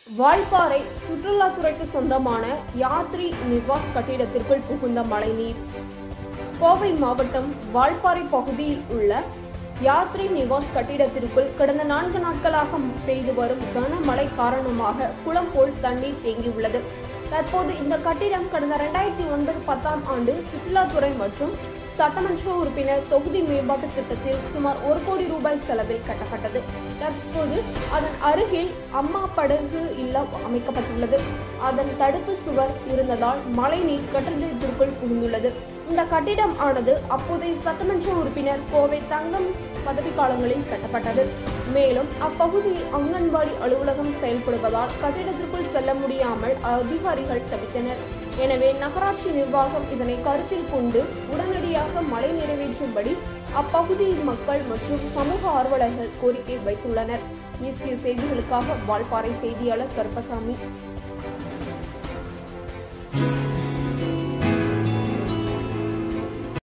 வால்பாறை சுற்றுலாத்துறைக்கு சொந்தமான யாத்ரி நிவாஸ் கட்டிடத்திற்குள் புகுந்த மழைநீர் கோவை மாவட்டம் வால்பாறை பகுதியில் உள்ள யாத்ரி நிவாஸ் கட்டிடத்திற்குள் கடந்த நான்கு நாட்களாக பெய்து வரும் கனமழை காரணமாக குளம் போல் தண்ணீர் தேங்கியுள்ளது தற்போது இந்த கட்டிடம் கடந்த இரண்டாயிரத்தி ஒன்பது பத்தாம் ஆண்டு சுற்றுலாத்துறை மற்றும் சட்டமன்ற உறுப்பினர் தொகுதி மேம்பாட்டு திட்டத்தில் சுமார் ஒரு கோடி ரூபாய் செலவில் கட்டப்பட்டது தற்போது அதன் அருகில் அம்மா படகு இல்லம் அமைக்கப்பட்டுள்ளது அதன் தடுப்பு சுவர் இருந்ததால் மழைநீர் கட்டிடத்திற்குள் புகுந்துள்ளது இந்த கட்டிடம் ஆனது அப்போதைய சட்டமன்ற உறுப்பினர் கோவை தங்கம் பதவிக்காலங்களில் கட்டப்பட்டது மேலும் அப்பகுதியில் அங்கன்வாடி அலுவலகம் செயல்படுவதால் கட்டிடத்திற்குள் செல்ல முடியாமல் அதிகாரிகள் தவித்தனர் எனவே நகராட்சி நிர்வாகம் இதனை கருத்தில் கொண்டு உடனடியாக மழை நிறைவேற்றும்படி அப்பகுதியில் மக்கள் மற்றும் சமூக ஆர்வலர்கள் கோரிக்கை வைத்துள்ளனர் நியூஸ் செய்திகளுக்காக வால்பாறை செய்தியாளர் கருப்பசாமி